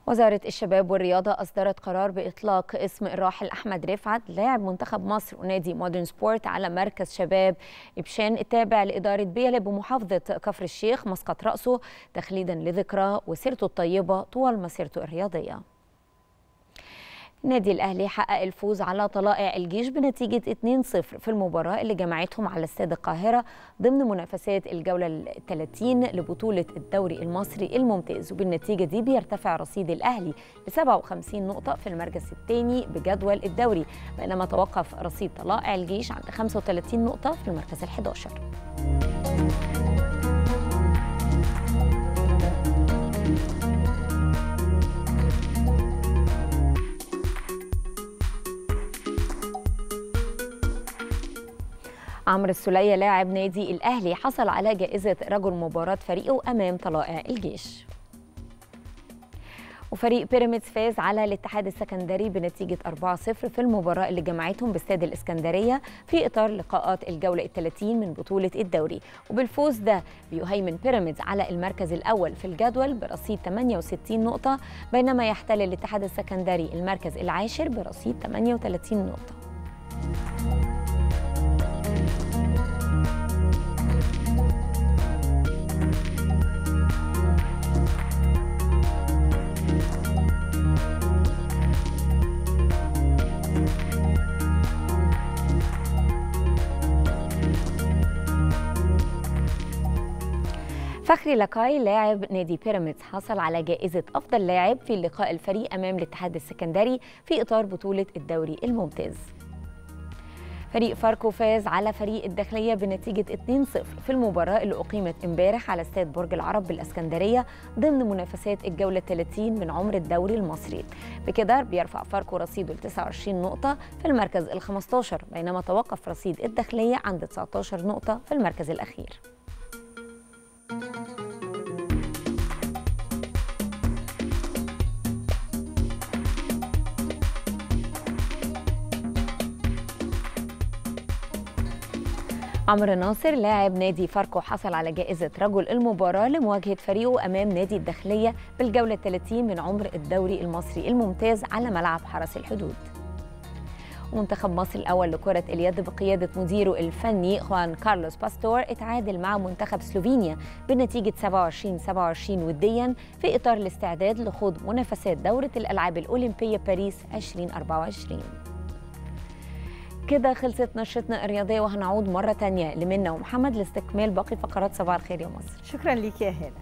وزارة الشباب والرياضة أصدرت قرار بإطلاق اسم الراحل أحمد رفعت لاعب منتخب مصر ونادي مودرن سبورت على مركز شباب إبشان التابع لإدارة بيلة بمحافظة كفر الشيخ مسقط رأسه تخليدا لذكراه وسيرته الطيبة طوال مسيرته الرياضية نادي الأهلي حقق الفوز على طلائع الجيش بنتيجة 2-0 في المباراة اللي جمعتهم على استاد القاهرة ضمن منافسات الجولة ال 30 لبطولة الدوري المصري الممتاز وبالنتيجة دي بيرتفع رصيد الأهلي ل 57 نقطة في المركز الثاني بجدول الدوري بينما توقف رصيد طلائع الجيش عند 35 نقطة في المركز ال 11 عمرو السولية لاعب نادي الأهلي حصل على جائزة رجل مباراة فريقه أمام طلائع الجيش وفريق بيراميدز فاز على الاتحاد السكندري بنتيجة 4-0 في المباراة اللي جمعتهم باستاد الإسكندرية في إطار لقاءات الجولة الثلاثين من بطولة الدوري وبالفوز ده بيهيمن بيراميدز على المركز الأول في الجدول برصيد 68 نقطة بينما يحتل الاتحاد السكندري المركز العاشر برصيد 38 نقطة فخري لاكاي لاعب نادي بيراميدز حصل على جائزة أفضل لاعب في لقاء الفريق أمام الاتحاد السكندري في إطار بطولة الدوري الممتاز فريق فاركو فاز على فريق الداخلية بنتيجة 2-0 في المباراة اللي أقيمت امبارح على استاد برج العرب بالإسكندرية ضمن منافسات الجولة 30 من عمر الدوري المصري بكده بيرفع فاركو رصيده ل 29 نقطة في المركز ال 15 بينما توقف رصيد الداخلية عند 19 نقطة في المركز الأخير عمرو ناصر لاعب نادي فاركو حصل على جائزة رجل المباراة لمواجهة فريقه أمام نادي الداخلية بالجولة 30 من عمر الدوري المصري الممتاز على ملعب حرس الحدود منتخب مصر الأول لكرة اليد بقيادة مديره الفني خوان كارلوس باستور اتعادل مع منتخب سلوفينيا بنتيجة 27-27 وديا في إطار الاستعداد لخوض منافسات دورة الألعاب الأولمبية باريس 2024 كده خلصت نشرتنا الرياضية وهنعود مرة تانية لمنى ومحمد لاستكمال باقي فقرات صباح الخير يا مصر شكرا ليك يا هاله